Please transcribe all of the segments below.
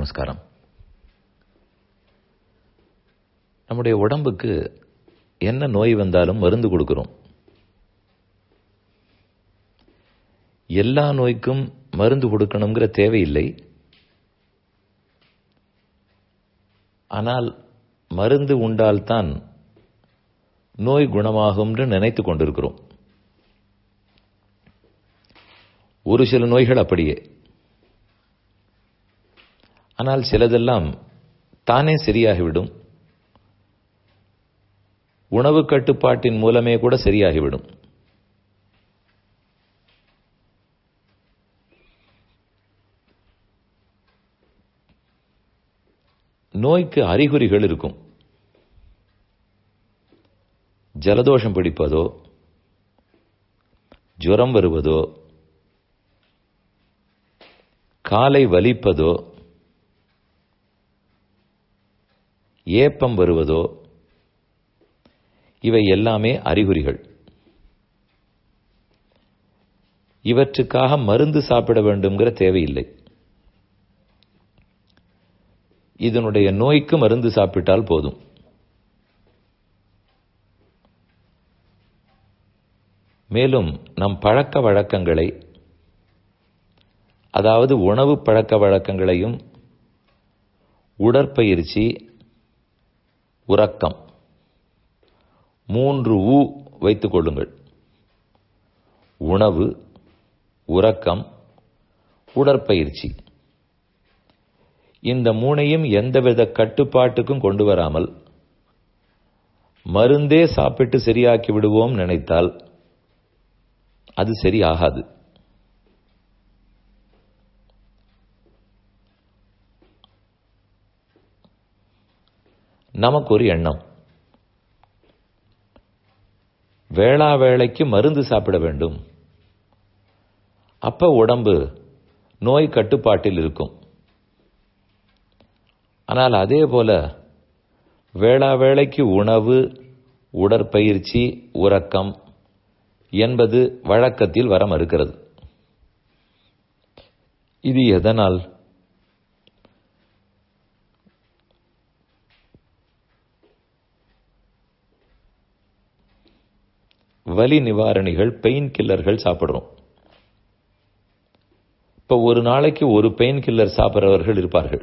நமஸ்காரம் நம்முடைய உடம்புக்கு என்ன நோய் வந்தாலும் மருந்து கொடுக்கிறோம் எல்லா நோய்க்கும் மருந்து கொடுக்கணுங்கிற தேவையில்லை ஆனால் மருந்து உண்டால்தான் நோய் குணமாகும் என்று நினைத்து கொண்டிருக்கிறோம் ஒரு சில நோய்கள் அப்படியே ஆனால் சிலதெல்லாம் தானே சரியாகிவிடும் உணவு கட்டுப்பாட்டின் மூலமே கூட சரியாகிவிடும் நோய்க்கு அறிகுறிகள் இருக்கும் ஜலதோஷம் பிடிப்பதோ ஜுரம் வருவதோ காலை வலிப்பதோ ஏப்பம் வருவதோ இவை எல்லாமே அறிகுறிகள் இவற்றுக்காக மருந்து சாப்பிட வேண்டும்ங்கிற தேவையில்லை இதனுடைய நோய்க்கு மருந்து சாப்பிட்டால் போதும் மேலும் நம் பழக்க வழக்கங்களை அதாவது உணவு பழக்க வழக்கங்களையும் உடற்பயிற்சி உறக்கம் மூன்று ஊ வைத்துக் கொள்ளுங்கள் உணவு உறக்கம் உடற்பயிற்சி இந்த மூணையும் எந்தவித கட்டுப்பாட்டுக்கும் கொண்டு வராமல் மருந்தே சாப்பிட்டு சரியாக்கி விடுவோம் நினைத்தால் அது சரியாகாது நமக்கு ஒரு எண்ணம் வேளா வேளைக்கு மருந்து சாப்பிட வேண்டும் அப்ப உடம்பு நோய் கட்டுப்பாட்டில் இருக்கும் ஆனால் அதே போல வேளா வேளைக்கு உணவு உடற்பயிற்சி உறக்கம் என்பது வழக்கத்தில் வர மறுக்கிறது இது எதனால் வலி நிவாரணிகள் பெயின் கில்லர்கள் சாப்பிடுறோம் இப்ப ஒரு நாளைக்கு ஒரு பெயின் கில்லர் சாப்பிட்றவர்கள் இருப்பார்கள்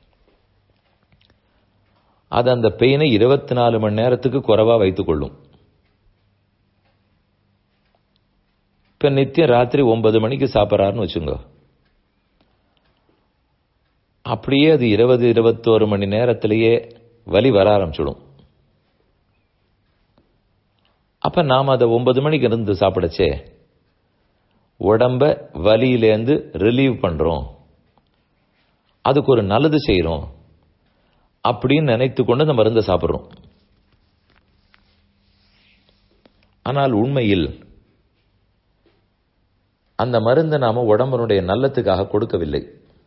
அது அந்த பெயினை இருபத்தி நாலு மணி நேரத்துக்கு குறைவா வைத்துக் கொள்ளும் இப்ப நித்தியம் ராத்திரி ஒன்பது மணிக்கு சாப்பிட்றாருன்னு வச்சுங்க அப்படியே அது இருபது இருபத்தோரு மணி நேரத்திலேயே வலி வர ஆரம்பிச்சிடும் அப்ப நாம் அதை ஒன்பது மணிக்கு இருந்து சாப்பிடச்சே உடம்ப வலியிலேருந்து ரிலீவ் பண்றோம் அதுக்கு ஒரு நல்லது செய்யறோம் அப்படின்னு நினைத்து கொண்டு அந்த மருந்தை சாப்பிட்றோம் ஆனால் உண்மையில் அந்த மருந்தை நாம உடம்பனுடைய நல்லத்துக்காக கொடுக்கவில்லை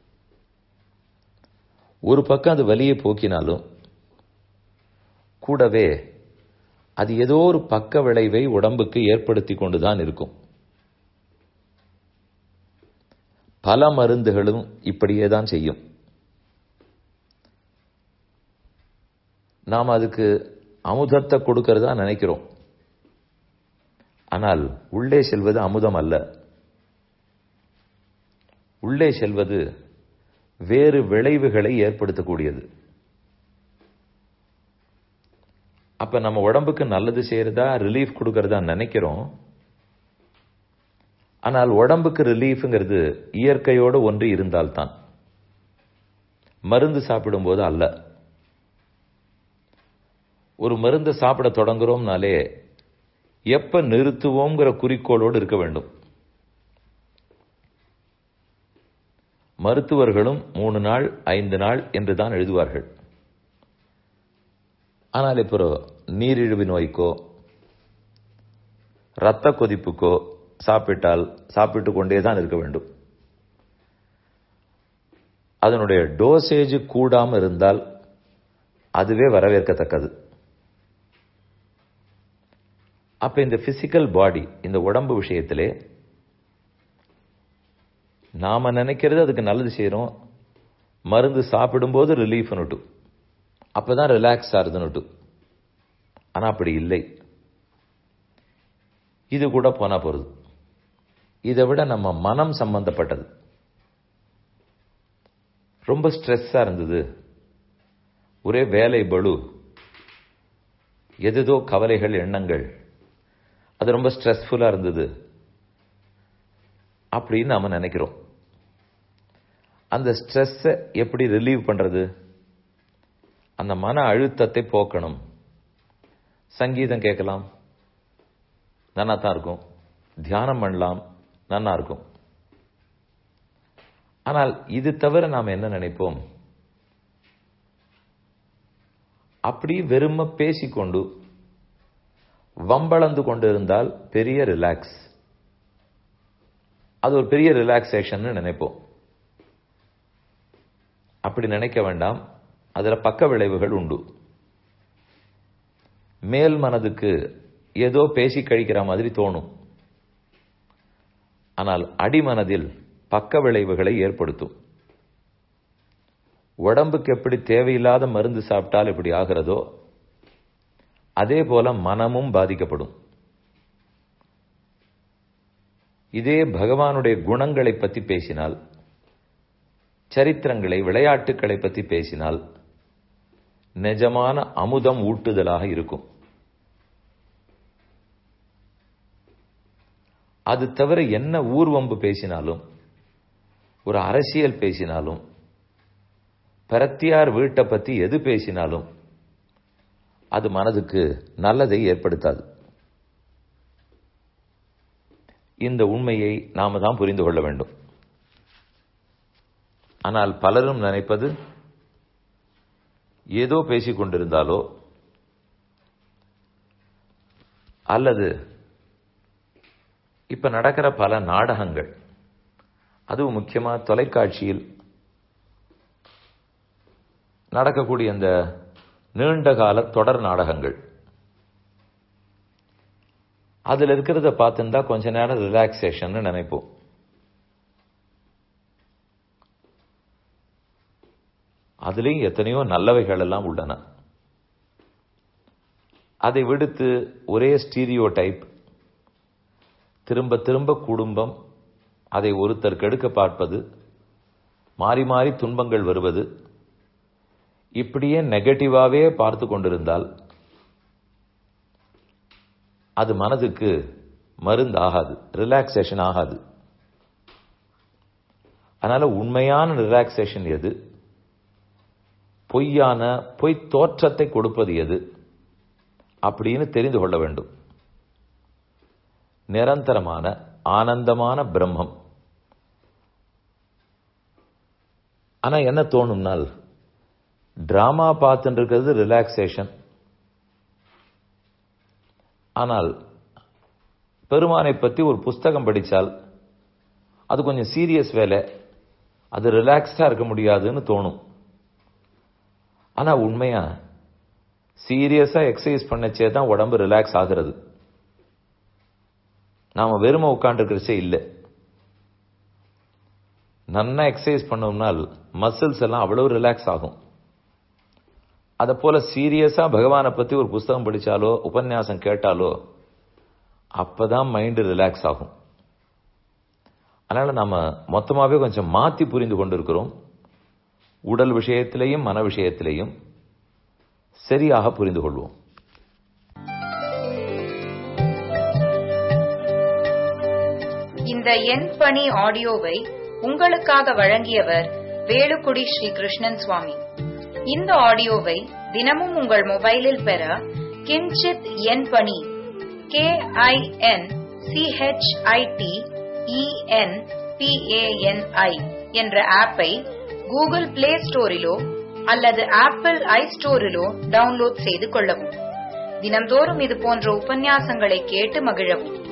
ஒரு பக்கம் அது வலியை போக்கினாலும் கூடவே அது ஏதோ ஒரு பக்க விளைவை உடம்புக்கு ஏற்படுத்தி கொண்டுதான் இருக்கும் பல மருந்துகளும் இப்படியே தான் செய்யும் நாம் அதுக்கு அமுதத்தை கொடுக்கறதா நினைக்கிறோம் ஆனால் உள்ளே செல்வது அமுதம் அல்ல உள்ளே செல்வது வேறு விளைவுகளை ஏற்படுத்தக்கூடியது அப்ப நம்ம உடம்புக்கு நல்லது செய்யறதா ரிலீஃப் கொடுக்கறதா நினைக்கிறோம் ஆனால் உடம்புக்கு ரிலீஃப்ங்கிறது இயற்கையோடு ஒன்று இருந்தால்தான் மருந்து சாப்பிடும்போது அல்ல ஒரு மருந்து சாப்பிட தொடங்குறோம்னாலே எப்ப நிறுத்துவோங்கிற குறிக்கோளோடு இருக்க வேண்டும் மருத்துவர்களும் மூணு நாள் ஐந்து நாள் என்று தான் எழுதுவார்கள் ஆனால் இப்போ நீரிழிவு நோய்க்கோ இரத்த கொதிப்புக்கோ சாப்பிட்டால் சாப்பிட்டு கொண்டே தான் இருக்க வேண்டும் அதனுடைய டோசேஜ் கூடாம இருந்தால் அதுவே வரவேற்கத்தக்கது அப்ப இந்த பிசிக்கல் பாடி இந்த உடம்பு விஷயத்திலே நாம நினைக்கிறது அதுக்கு நல்லது செய்யறோம் மருந்து சாப்பிடும்போது ரிலீஃப்னுட்டு அப்பதான் ரிலாக்ஸ் ஆகுதுன்னுட்டு ஆனா அப்படி இல்லை இது கூட போனா போறது இதை விட நம்ம மனம் சம்பந்தப்பட்டது ரொம்ப ஸ்ட்ரெஸ்ஸா இருந்தது ஒரே வேலை பளு எதுதோ கவலைகள் எண்ணங்கள் அது ரொம்ப ஸ்ட்ரெஸ்ஃபுல்லா இருந்தது அப்படின்னு நாம நினைக்கிறோம் அந்த ஸ்ட்ரெஸ்ஸை எப்படி ரிலீவ் பண்றது அந்த மன அழுத்தத்தை போக்கணும் சங்கீதம் கேட்கலாம் நன்னா தான் இருக்கும் தியானம் பண்ணலாம் நன்னா இருக்கும் ஆனால் இது தவிர நாம் என்ன நினைப்போம் அப்படி வெறும பேசிக்கொண்டு வம்பளந்து கொண்டு இருந்தால் பெரிய ரிலாக்ஸ் அது ஒரு பெரிய ரிலாக்ஸேஷன் நினைப்போம் அப்படி நினைக்க வேண்டாம் அதுல பக்க விளைவுகள் உண்டு மேல் மனதுக்கு ஏதோ பேசி கழிக்கிற மாதிரி தோணும் ஆனால் அடிமனதில் பக்க விளைவுகளை ஏற்படுத்தும் உடம்புக்கு எப்படி தேவையில்லாத மருந்து சாப்பிட்டால் எப்படி ஆகிறதோ அதே போல மனமும் பாதிக்கப்படும் இதே பகவானுடைய குணங்களை பற்றி பேசினால் சரித்திரங்களை விளையாட்டுகளை பற்றி பேசினால் நிஜமான அமுதம் ஊட்டுதலாக இருக்கும் அது தவிர என்ன ஊர்வம்பு பேசினாலும் ஒரு அரசியல் பேசினாலும் பரத்தியார் வீட்டை பத்தி எது பேசினாலும் அது மனதுக்கு நல்லதை ஏற்படுத்தாது இந்த உண்மையை நாம தான் புரிந்து கொள்ள வேண்டும் ஆனால் பலரும் நினைப்பது ஏதோ பேசிக் கொண்டிருந்தாலோ அல்லது இப்ப நடக்கிற பல நாடகங்கள் அதுவும் முக்கியமா தொலைக்காட்சியில் நடக்கக்கூடிய இந்த நீண்டகால தொடர் நாடகங்கள் அதுல இருக்கிறத பார்த்துருந்தா கொஞ்ச நேரம் ரிலாக்ஸேஷன் நினைப்போம் அதுலேயும் எத்தனையோ நல்லவைகள் எல்லாம் உள்ளன அதை விடுத்து ஒரே ஸ்டீரியோ டைப் திரும்ப திரும்ப குடும்பம் அதை ஒருத்தர் கெடுக்க பார்ப்பது மாறி மாறி துன்பங்கள் வருவது இப்படியே நெகட்டிவாவே பார்த்து கொண்டிருந்தால் அது மனதுக்கு மருந்து ஆகாது ரிலாக்ஸேஷன் ஆகாது அதனால உண்மையான ரிலாக்ஸேஷன் எது பொய்யான பொய் தோற்றத்தை கொடுப்பது எது அப்படின்னு தெரிந்து கொள்ள வேண்டும் நிரந்தரமான ஆனந்தமான பிரம்மம் ஆனா என்ன தோணும்னால் டிராமா பார்த்துட்டு இருக்கிறது ரிலாக்ஸேஷன் ஆனால் பெருமானை பற்றி ஒரு புஸ்தகம் படித்தால் அது கொஞ்சம் சீரியஸ் வேலை அது ரிலாக்ஸ்டா இருக்க முடியாதுன்னு தோணும் ஆனா உண்மையா சீரியஸா எக்ஸசைஸ் பண்ணச்சே தான் உடம்பு ரிலாக்ஸ் ஆகிறது நாம வெறும உட்காந்துருக்கிறச்சே இல்லை நன்னா எக்ஸசைஸ் பண்ணோம்னால் மசில்ஸ் எல்லாம் அவ்வளவு ரிலாக்ஸ் ஆகும் அதை போல சீரியஸா பகவானை பத்தி ஒரு புஸ்தகம் படிச்சாலோ உபன்யாசம் கேட்டாலோ அப்பதான் மைண்ட் ரிலாக்ஸ் ஆகும் அதனால நம்ம மொத்தமாவே கொஞ்சம் மாத்தி புரிந்து கொண்டிருக்கிறோம் உடல் விஷயத்திலையும் மன விஷயத்திலையும் சரியாக புரிந்து கொள்வோம் இந்த எண் பணி ஆடியோவை உங்களுக்காக வழங்கியவர் வேலுக்குடி ஸ்ரீ கிருஷ்ணன் சுவாமி இந்த ஆடியோவை தினமும் உங்கள் மொபைலில் பெற கிஞ்சித் எண் பணி கே ஐ என் சிஹெச்ஐடி இஎன் பிஏஎன்ஐ என்ற ஆப்பை கூகுள் பிளே ஸ்டோரிலோ அல்லது ஆப்பிள் ஐ ஸ்டோரிலோ டவுன்லோட் செய்து கொள்ளவும் தினம்தோறும் இது போன்ற உபன்யாசங்களை கேட்டு மகிழவும்